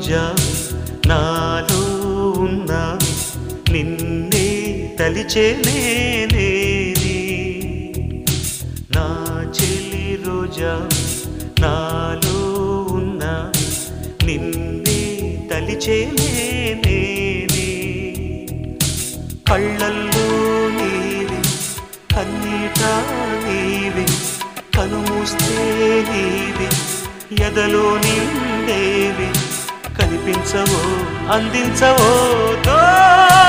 రోజా నాలో ఉన్న నిన్నే తలిచే నేనే నా చెలి రోజా నాలో ఉన్న నిన్నే తలిచే నేనే కళ్ళల్లో నీవి కన్నీట నీవి కనుమూస్తే నీవి ఎదలో నిండేవి కనిపించవో అందించవో తో